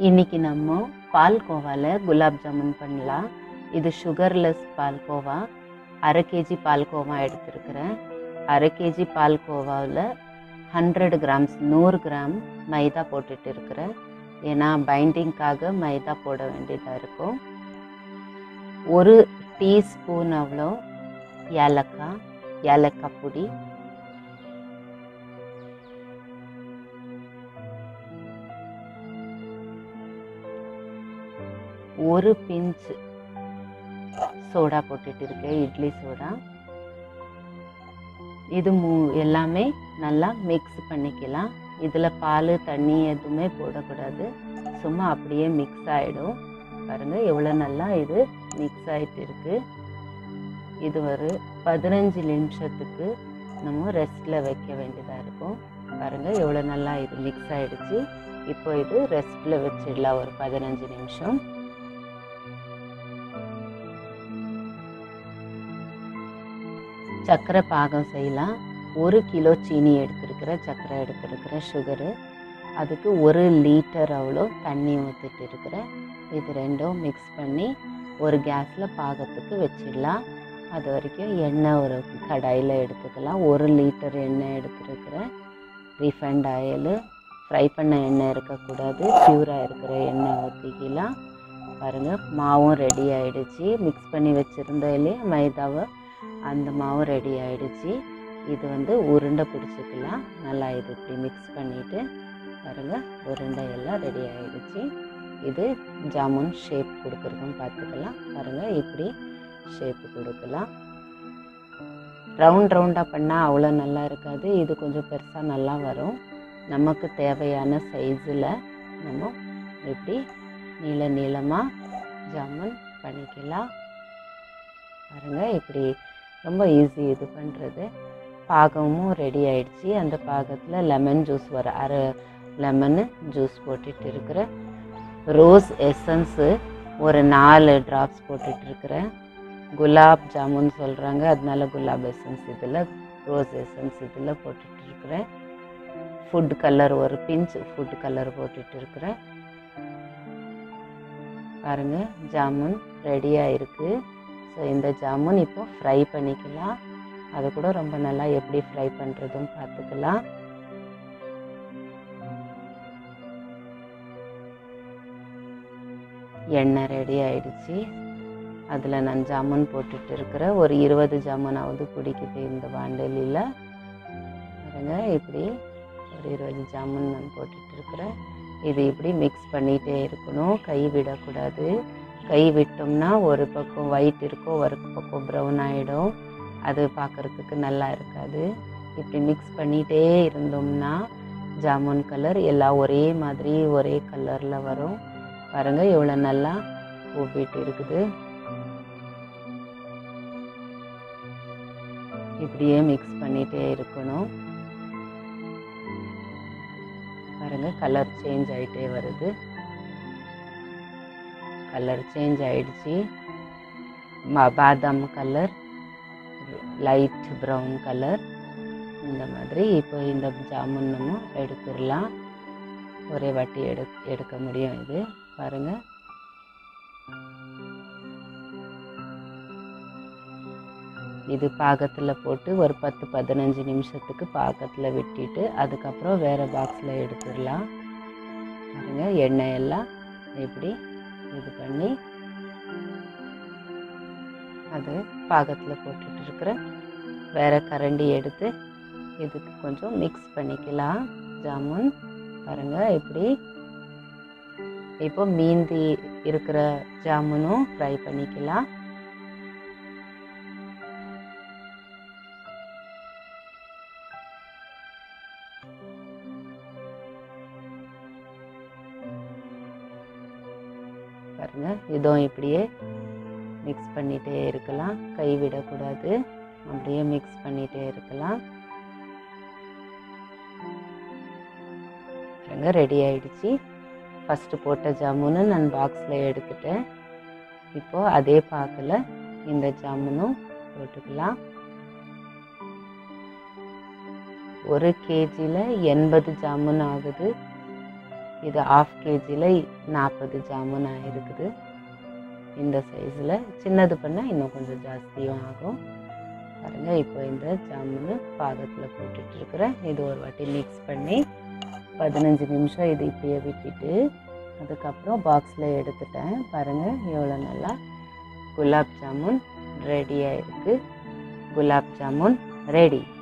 இன்னைக்கு நம்ம பால்கோவாவில் குலாப் ஜாமுன் பண்ணலாம் இது சுகர்லெஸ் பால்கோவா அரை கேஜி பால்கோவா எடுத்திருக்கிறேன் அரை கேஜி பால்கோவாவில் ஹண்ட்ரட் கிராம்ஸ் நூறு கிராம் மைதா போட்டுட்டு இருக்கிறேன் ஏன்னா பைண்டிங்காக மைதா போட வேண்டியதாக இருக்கும் ஒரு டீஸ்பூன் அவ்வளோ ஏலக்காய் ஏலக்காய் பொடி ஒரு பிஞ்ச் சோடா போட்டுட்டு இருக்கேன் இட்லி சோடா இது மூ எல்லாமே நல்லா மிக்ஸ் பண்ணிக்கலாம் இதில் பால் தண்ணி எதுவுமே போடக்கூடாது சும்மா அப்படியே மிக்ஸ் ஆகிடும் பாருங்கள் எவ்வளோ நல்லா இது மிக்ஸ் ஆகிட்டு இருக்கு இது ஒரு பதினஞ்சு நிமிஷத்துக்கு நம்ம ரெஸ்ட்டில் வைக்க வேண்டியதாக இருக்கும் பாருங்கள் எவ்வளோ நல்லா இது மிக்ஸ் ஆகிடுச்சு இப்போ இது ரெஸ்ட்டில் வச்சிடலாம் ஒரு பதினஞ்சு நிமிஷம் சர்க்கரை பாகம் செய்யலாம் ஒரு கிலோ சீனி எடுத்துருக்கிறேன் சர்க்கரை எடுத்துருக்கிறேன் சுகரு அதுக்கு ஒரு லிட்டர் அவ்வளோ தண்ணி ஊற்றிட்டு இருக்கிறேன் இது ரெண்டும் மிக்ஸ் பண்ணி ஒரு கேஸில் பாகத்துக்கு வச்சிடலாம் அது வரைக்கும் எண்ணெய் ஒரு கடாயில் எடுத்துக்கலாம் ஒரு லிட்டர் எண்ணெய் எடுத்துருக்கிறேன் ரீஃபைண்ட் ஆயில் ஃப்ரை பண்ண எண்ணெய் இருக்கக்கூடாது பியூராக இருக்கிற எண்ணெய் ஊற்றிக்கலாம் பாருங்கள் மாவும் ரெடி ஆகிடுச்சு மிக்ஸ் பண்ணி வச்சுருந்தாலே மைதாவை அந்த மாவு ரெடி ஆகிடுச்சு இது வந்து உருண்டை பிடிச்சிக்கலாம் நல்லா இது இப்படி மிக்ஸ் பண்ணிவிட்டு பாருங்கள் உருண்டை எல்லாம் ரெடி ஆகிடுச்சு இது ஜாமுன் ஷேப் கொடுக்குறதும் பார்த்துக்கலாம் பாருங்கள் இப்படி ஷேப்பு கொடுக்கலாம் ரவுண்ட் ரவுண்டாக பண்ணால் அவ்வளோ நல்லா இருக்காது இது கொஞ்சம் பெருசாக நல்லா வரும் நமக்கு தேவையான சைஸில் நம்ம இப்படி நீள நீளமாக ஜாமுன் பண்ணிக்கலாம் பாருங்கள் இப்படி ரொம்ப ஈஸி இது பண்ணுறது பாகமும் ரெடி ஆயிடுச்சு அந்த பாகத்தில் லெமன் ஜூஸ் வர அரை லெமனு ஜூஸ் போட்டுட்டு இருக்கிறேன் ரோஸ் எசன்ஸு ஒரு நாலு ட்ராப்ஸ் போட்டுட்டு இருக்கிறேன் குலாப் ஜாமுன் சொல்கிறாங்க அதனால குலாப் எசன்ஸ் இதில் ரோஸ் எசன்ஸ் இதில் போட்டுட்டு இருக்கிறேன் ஃபுட் கலர் ஒரு பிஞ்ச் ஃபுட் கலர் போட்டுட்டு இருக்கிறேன் பாருங்கள் ஜாமுன் ரெடியாக இருக்குது ஸோ இந்த ஜாமுன் இப்போ ஃப்ரை பண்ணிக்கலாம் அது கூட ரொம்ப நல்லா எப்படி ஃப்ரை பண்ணுறதும் பார்த்துக்கலாம் எண்ணெய் ரெடி ஆயிடுச்சு அதில் நான் ஜாமுன் போட்டுட்டு இருக்கிறேன் ஒரு இருபது ஜாமுனாவது பிடிக்குது இந்த வாண்டலியில் பாருங்க இப்படி ஒரு இருபது ஜாமுன் நான் போட்டுட்டு இருக்கிறேன் இது இப்படி மிக்ஸ் பண்ணிகிட்டே இருக்கணும் கை விடக்கூடாது கை விட்டோம்னா ஒரு பக்கம் ஒயிட் இருக்கும் ஒரு பக்கம் ப்ரௌன் ஆகிடும் அது பார்க்குறதுக்கு நல்லா இருக்காது இப்படி மிக்ஸ் பண்ணிகிட்டே இருந்தோம்னா ஜாமுன் கலர் எல்லாம் ஒரே மாதிரி ஒரே கலரில் வரும் பாருங்கள் எவ்வளோ நல்லா ஊப்பிட்டு இருக்குது இப்படியே மிக்ஸ் பண்ணிகிட்டே இருக்கணும் பாருங்கள் கலர் சேஞ்ச் ஆகிட்டே வருது கலர் சேஞ்ச் ஆயிடுச்சு பாதாம் கலர் லைட் ப்ரௌன் கலர் இந்த மாதிரி இப்போ இந்த ஜாமுன் நம்ம எடுத்துடலாம் ஒரே வாட்டி எடு எடுக்க முடியும் இது பாருங்கள் இது பாகத்தில் போட்டு ஒரு பத்து பதினஞ்சு நிமிஷத்துக்கு பாகத்தில் விட்டுட்டு அதுக்கப்புறம் வேறு பாக்ஸில் எடுத்துடலாம் பாருங்கள் எண்ணெய் எல்லாம் இப்படி இது பண்ணி அது பாகத்தில் போட்டுட்டு இருக்கிறேன் வேறு கரண்டி எடுத்து இதுக்கு கொஞ்சம் மிக்ஸ் பண்ணிக்கலாம் ஜாமுன் பாருங்கள் இப்படி இப்போ மீந்தி இருக்கிற ஜாமுனும் ஃப்ரை பண்ணிக்கலாம் பாருங்க இதுவும் இப்படியே மிக்ஸ் பண்ணிகிட்டே இருக்கலாம் கை விடக்கூடாது அப்படியே மிக்ஸ் பண்ணிகிட்டே இருக்கலாம் பாருங்க ரெடி ஆயிடுச்சு ஃபஸ்ட்டு போட்ட ஜாமுனை நான் பாக்ஸில் எடுத்துட்டேன் இப்போது அதே பாக்கில் இந்த ஜாமுனும் போட்டுக்கலாம் ஒரு கேஜியில் எண்பது ஜாமுன் ஆகுது இது ஆஃப் கேஜியில் நாற்பது ஜாமுன் இருக்குது இந்த சைஸில் சின்னது பண்ணால் இன்னும் கொஞ்சம் ஜாஸ்தியும் ஆகும் பாருங்கள் இப்போ இந்த ஜாமுன் பாகத்தில் போட்டுட்ருக்குறேன் இது ஒரு வாட்டி மிக்ஸ் பண்ணி பதினஞ்சு நிமிஷம் இது இப்படியே விட்டுட்டு அதுக்கப்புறம் பாக்ஸில் எடுத்துட்டேன் பாருங்கள் எவ்வளோ நல்லா குலாப் ஜாமுன் ரெடியாக இருக்குது குலாப் ஜாமுன் ரெடி